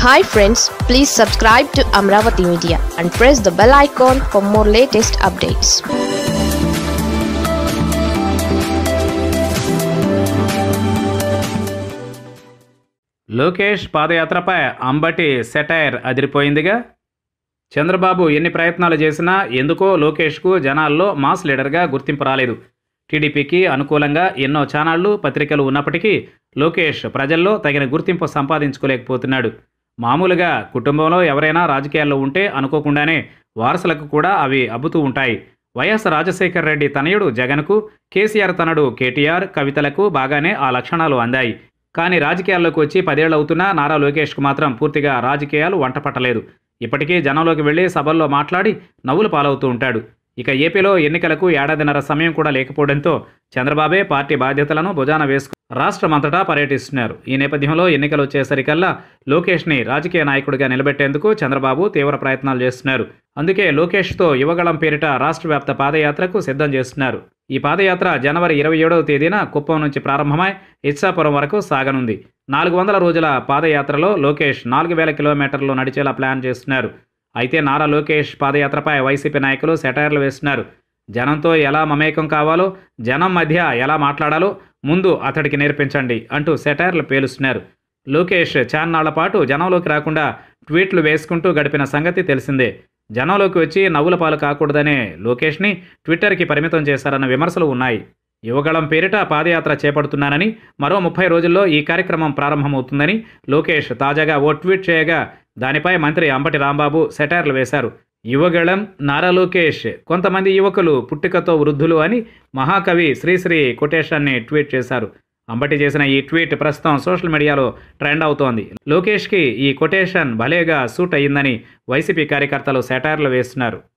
hi friends please subscribe to Amaravati Media and press the bell icon for more latest updates Lokesh పాదయాత్రపై Ambati satire అదిరిపోయిందిగా చంద్రబాబు ఎన్ని ప్రయత్నాలు చేసినా ఎందుకో లోకేష్కు జనాల్లో మాస్ లీడర్గా గుర్తింపు రాలేదు టీడీపీకి అనుకూలంగా ఎన్నో ఛానళ్లు పత్రికలు ఉన్నప్పటికీ లోకేష్ ప్రజల్లో తగిన గుర్తింపు సంపాదించుకోలేకపోతున్నాడు మామూలుగా కుటుంబంలో ఎవరైనా రాజకీయాల్లో ఉంటే అనుకోకుండానే వారసులకు కూడా అవి అబ్బుతూ ఉంటాయి వైఎస్ రాజశేఖర్ రెడ్డి తనయుడు జగన్కు కేసీఆర్ తనడు కేటీఆర్ కవితలకు బాగానే ఆ లక్షణాలు అందాయి కానీ రాజకీయాల్లోకి వచ్చి పదేళ్ళు అవుతున్నా నారా లోకేష్కు మాత్రం పూర్తిగా రాజకీయాలు వంట పట్టలేదు ఇప్పటికీ జనంలోకి వెళ్ళి సభల్లో మాట్లాడి నవ్వులు పాలవుతూ ఉంటాడు ఇక ఏపీలో ఎన్నికలకు ఏడాదిన్నర సమయం కూడా లేకపోవడంతో చంద్రబాబే పార్టీ బాధ్యతలను భుజాన వేసుకు రాష్ట్రమంతటా పర్యటిస్తున్నారు ఈ నేపథ్యంలో ఎన్నికలు వచ్చేసరికల్లా లోకేష్ని రాజకీయ నాయకుడిగా నిలబెట్టేందుకు చంద్రబాబు తీవ్ర ప్రయత్నాలు చేస్తున్నారు అందుకే లోకేష్తో యువగళం పేరిట రాష్ట్ర వ్యాప్త పాదయాత్రకు సిద్ధం చేస్తున్నారు ఈ పాదయాత్ర జనవరి ఇరవై ఏడవ తేదీన కుప్పం నుంచి ప్రారంభమై ఇచ్చాపురం వరకు సాగనుంది నాలుగు వందల రోజుల పాదయాత్రలో లోకేష్ నాలుగు వేల కిలోమీటర్లు నడిచేలా ప్లాన్ చేస్తున్నారు అయితే నారా లోకేష్ పాదయాత్రపై వైసీపీ నాయకులు సెటైర్లు వేస్తున్నారు జనంతో ఎలా మమేకం కావాలో జనం మధ్య ఎలా మాట్లాడాలో ముందు అతడికి నేర్పించండి అంటూ సెటైర్లు పేలుస్తున్నారు లోకేష్ చాన్నాళ్ల పాటు జనంలోకి రాకుండా ట్వీట్లు వేసుకుంటూ గడిపిన సంగతి తెలిసిందే జనంలోకి వచ్చి నవ్వుల పాలు కాకూడదనే లోకేష్ని ట్విట్టర్కి పరిమితం చేశారన్న విమర్శలు ఉన్నాయి యువగళం పేరిట పాదయాత్ర చేపడుతున్నానని మరో ముప్పై రోజుల్లో ఈ కార్యక్రమం ప్రారంభమవుతుందని లోకేష్ తాజాగా ఓ ట్వీట్ చేయగా దానిపై మంత్రి అంబటి రాంబాబు సెటైర్లు వేశారు యువగళం నారా లోకేష్ కొంతమంది యువకులు పుట్టుకతో వృద్ధులు అని మహాకవి శ్రీశ్రీ కొటేషన్ని ట్వీట్ చేశారు అంబటి చేసిన ఈ ట్వీట్ ప్రస్తుతం సోషల్ మీడియాలో ట్రెండ్ అవుతోంది లోకేష్కి ఈ కొటేషన్ భలేగా సూట్ అయ్యిందని వైసీపీ కార్యకర్తలు సెటైర్లు వేస్తున్నారు